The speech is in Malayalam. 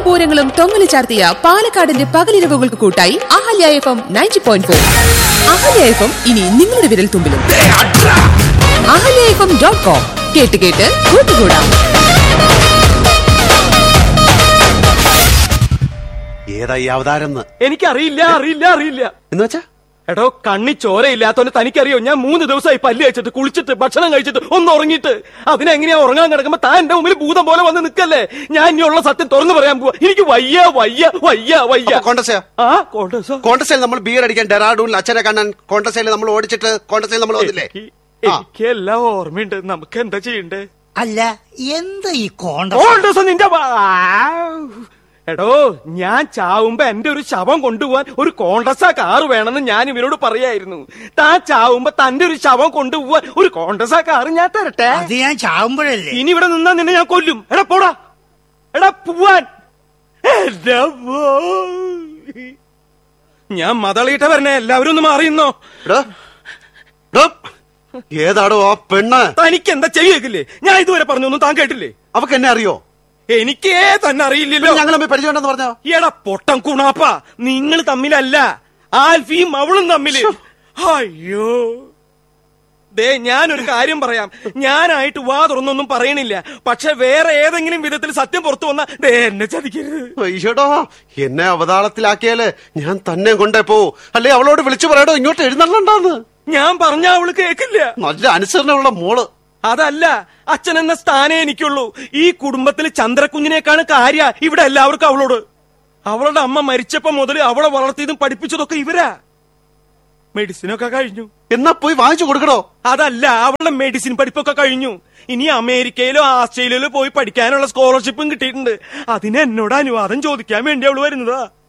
പൂരങ്ങളും തൊങ്ങലു ചാർത്തിയ പാലക്കാടിന്റെ പകലിരവുകൾക്ക് കൂട്ടായി Ahalya F M ninety point four Ahalya F M ഇനി നിങ്ങളുടെ വിരൽ തുമ്പിലും Ahalya F M dot com കേട്ട് കേട്ട് കൂട്ടുകൂടാം ഏതാ ഈ അവതാരം എനിക്കറിയില്ല അറിയില്ല അറിയില്ല എന്ന് വെച്ചാ എടോ കണ്ണി ചോരയില്ലാത്തോണ്ട് തനിക്കറിയോ ഞാൻ മൂന്ന് ദിവസമായി പല്ല് കഴിച്ചിട്ട് കുളിച്ചിട്ട് ഭക്ഷണം കഴിച്ചിട്ട് ഒന്ന് ഉറങ്ങിയിട്ട് അതിനെങ്ങനെയാ ഉറങ്ങാൻ കിടക്കുമ്പോ താൻ എന്റെ മുമ്പിൽ ഭൂതം പോലെ വന്ന് നിക്കല്ലേ ഞാൻ ഇനിയുള്ള സത്യം തുറന്നു പറയാൻ പോവാ എനിക്ക് വയ്യ വയ്യ വയ്യ വയ്യ അപ്പൊ കോൺഗ്രസ്സോ? ആ കോൺഗ്രസ് കോൺഗ്രസിൽ നമ്മൾ ബിയർ അടിക്കാൻ ഡെറാഡൂണിൽ അച്ഛനെ കാണാൻ കോൺഗ്രസിൽ നമ്മൾ ഓടിച്ചിട്ട് കോൺഗ്രസിൽ നമ്മൾ വന്നില്ലേ ആ. എനിക്ക് എല്ലാം ഓർമ്മയുണ്ട് നമുക്ക് എന്താ ചെയ്യണ്ടേ അല്ല എന്താ ഈ കോണ്ട കോൺഗ്രസ് നിന്റെ വാ- എടോ ഞാൻ ചാവുമ്പോ എന്റെ ഒരു ശവം കൊണ്ടുപോവാൻ ഒരു കോൺഗ്രസ് കാറ് വേണമെന്ന് ഞാൻ ഇവരോട് പറയായിരുന്നു താൻ ചാവുമ്പോ തന്റെ ഒരു ശവം കൊണ്ടുപോവാൻ ഒരു കോൺഗ്രസ് കാറ് ഞാൻ തരട്ടെ അത് ഞാൻ ചാവുമ്പോഴല്ലേ ഇനി ഇവിടെ നിന്നാ നിന്നെ ഞാൻ കൊല്ലും എടാ പോടാ എടാ പോവാൻ എന്റെ മോ. ഞാൻ മതളിയിട്ട വരണേ എല്ലാവരും ഒന്ന് മാറിയുന്നോ എടോ, എടോ, ഏതാടോ ആ പെണ്ണ് തനിക്ക് എന്താ ചെവി കേൾക്കില്ലേ ഞാൻ ഇതുവരെ പറഞ്ഞൊന്നും താൻ കേട്ടില്ലേ അവക്ക് എന്നെ അറിയോ എനിക്കേ തന്നെ അറിയില്ലല്ലോ ഞങ്ങൾ തമ്മിൽ പരിചയമുണ്ടെന്ന് പറഞ്ഞോ എടാ പൊട്ടം കുണാപ്പ നിങ്ങൾ തമ്മിലല്ല ആൽഫിയും അവളും തമ്മില് അയ്യോ ദേ ഞാനൊരു കാര്യം പറയാം ഞാനായിട്ട് വാ തുറന്നൊന്നും പറയണില്ല പക്ഷെ വേറെ ഏതെങ്കിലും വിധത്തിൽ സത്യം പുറത്തു വന്നാ ദേ എന്നെ ചതിക്കരുത് അയ്യടോ എന്നെ അവതാളത്തിലാക്കിയാല് ഞാൻ തന്നെ കൊണ്ടേ പോവൂ അല്ലെ അവളോട് വിളിച്ചു പറയടോ ഇങ്ങോട്ട് എഴുന്നള്ളണ്ടാന്ന് ഞാൻ പറഞ്ഞ അവള് കേക്കില്ല നല്ല അനുസരണമുള്ള മോള് അതല്ല അച്ഛൻ എന്ന സ്ഥാനേ എനിക്കുള്ളൂ ഈ കുടുംബത്തിൽ ചന്ദ്രക്കുഞ്ഞിനേക്കാണ് കാര്യ ഇവിടെ എല്ലാവർക്കും അവളോട് അവളുടെ അമ്മ മരിച്ചപ്പോ മുതൽ അവളെ വളർത്തിയതും പഠിപ്പിച്ചതൊക്കെ ഇവരാ മെഡിസിനൊക്കെ കഴിഞ്ഞു എന്നാ പോയി വാങ്ങിച്ചു കൊടുക്കടോ അതല്ല അവളുടെ മെഡിസിൻ പഠിപ്പൊക്കെ കഴിഞ്ഞു ഇനി അമേരിക്കയിലോ ആസ്ട്രേലിയയിലോ പോയി പഠിക്കാനുള്ള സ്കോളർഷിപ്പും കിട്ടിയിട്ടുണ്ട് അതിന് എന്നോട് അനുവാദം ചോദിക്കാൻ വേണ്ടി അവള് വരുന്നതാ